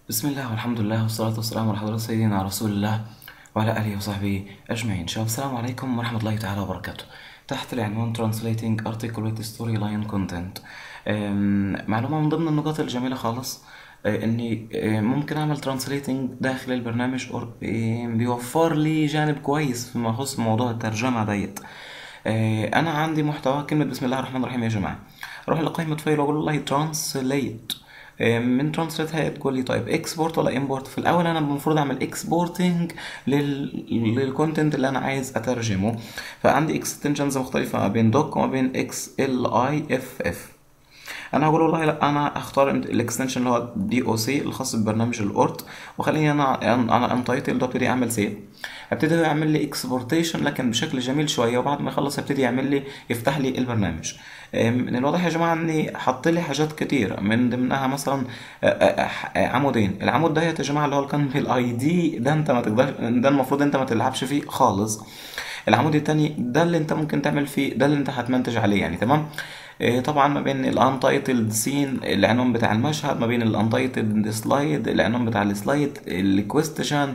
بسم الله والحمد لله والصلاة والسلام على حضرة سيدنا رسول الله وعلى آله وصحبه أجمعين شباب السلام عليكم ورحمة الله تعالى وبركاته تحت العنوان Translating Articulate Storyline Content أم، معلومة من ضمن النقاط الجميلة خالص أه، اني أه، ممكن اعمل ترانسليتنج داخل البرنامج أور- أه، بيوفر لي جانب كويس فيما يخص موضوع الترجمة ديت أه، انا عندي محتوى كلمة بسم الله الرحمن الرحيم يا جماعة اروح لقائمة فايل واقول والله ترانسليت من ترانسليت هتقول لي طيب اكسبورت ولا امبورت في الاول انا المفروض اعمل اكسبورتنج لل... للكونتنت اللي انا عايز اترجمه فعندي اكستنشنز مختلفه ما بين دوك وما بين اكس ال اي اف اف انا هقول والله لا انا اختار الاكستنشن اللي هو دي او سي الخاص ببرنامج الاورت وخليني انا انا انتايتل وابتدي اعمل سيف ابتدي هو يعمل لي اكسبورتيشن لكن بشكل جميل شويه وبعد ما يخلص يبتدي يعمل لي يفتح لي البرنامج آه، من الواضح يا جماعه اني حط لي حاجات كتير من ضمنها مثلا آه، آه، آه، عمودين العمود ده يا جماعه اللي هو كان بالاي دي ده انت ما تقدرش ده المفروض انت ما تلعبش فيه خالص العمود التاني ده اللي انت ممكن تعمل فيه ده اللي انت هتمنتج عليه يعني تمام إيه طبعا ما بين الانتايتلد سين العنوان بتاع المشهد ما بين الانتايتلد سلايد العنوان بتاع السلايد الكويستشن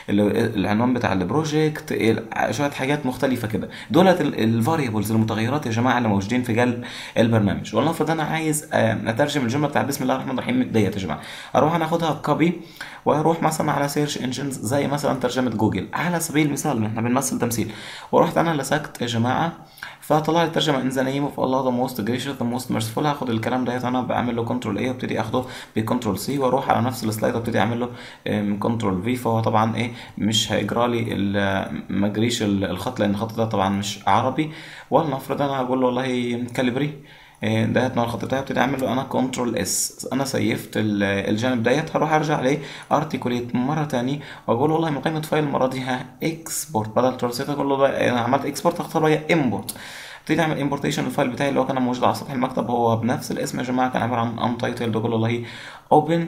العنوان بتاع البروجكت ال- شويه حاجات مختلفه كده دولت الفاريبلز المتغيرات يا جماعه اللي موجودين في قلب البرنامج ولنفرض انا عايز آه، اترجم الجمله بتاع بسم الله الرحمن الرحيم ديت يا جماعه اروح انا اخدها كوبي واروح مثلا على سيرش انجنز زي مثلا ترجمه جوجل على سبيل المثال احنا بنمثل تمثيل ورحت انا لسكت يا جماعه فطلع لي الترجمه ان ذا نيم اوف الله ذا موست جريشس ذا موست ميرسفول هاخد الكلام ده انا بعمل له كنترول ايه وابتدي اخده بكنترول سي واروح على نفس السلايد وابتدي اعمل له كنترول في فهو طبعا ايه مش هيجرى لي ال- ما اجريش ال- الخط لان الخط ده طبعا مش عربي ولنفرض انا اقول له والله كاليبري إيه، ديت نوع الخط بتاعي ابتدي اعمل له انا كنترول اس انا سيفت ال- الجانب ديت هروح ارجع عليه ارتكوليت مره تاني واقول والله من قائمه فايل المره دي ها اكسبورت بدل ترانسليت اقول له بقى انا عملت اكسبورت اختار بقى امبورت ابتدي اعمل امبورتيشن الفايل بتاعي اللي هو كان موجود على سطح المكتب هو بنفس الاسم يا جماعه كان عباره عن انتايتلد اقول له والله اوبن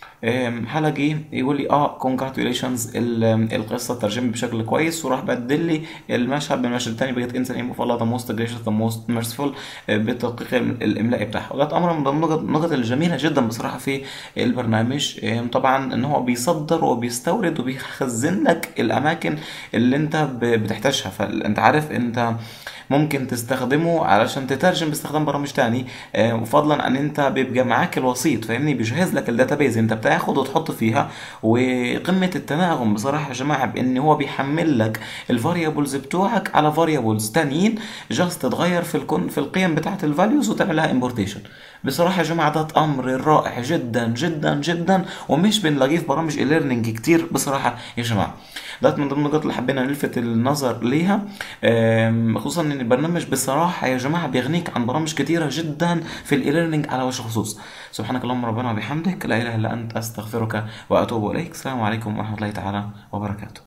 هلاقي يقول لي اه كونجراتيوليشنز القصه ترجمت بشكل كويس وراح بدل لي المشهد من المشهد الثاني بقت انسان ايم اوف الله ذا موست جريشس ذا موست ميرسفول بالتدقيق الاملائي بتاعها وده امر من ضمن النقط النقط الجميله جدا بصراحه في البرنامج آم، طبعا ان هو بيصدر وبيستورد وبيخزن لك الاماكن اللي انت ب- بتحتاجها فانت عارف انت ممكن تستخدمه علشان تترجم باستخدام برامج تاني آه، وفضلا عن انت بيبقى معاك الوسيط فاهمني بيجهز لك الداتابيز انت بتاخد وتحط فيها وقمه التناغم بصراحه يا جماعه بان هو بيحمل لك الفاريبلز بتوعك على فاريبلز تانيين جاست تتغير في الكون في القيم بتاعه الفاليوز وتعمل لها امبورتيشن بصراحه يا جماعه ده امر رائع جدا جدا جدا ومش بنلاقيه في برامج الليرنينج كتير بصراحه يا جماعه ده من ضمن النقاط اللي حبينا نلفت النظر ليها آم، خصوصا ان البرنامج بصراحه يا جماعه بيغنيك عن برامج كتيره جدا في الليرنينج على وجه الخصوص سبحانك اللهم ربنا وبحمدك لا اله الا انت استغفرك واتوب اليك السلام عليكم ورحمه الله تعالى وبركاته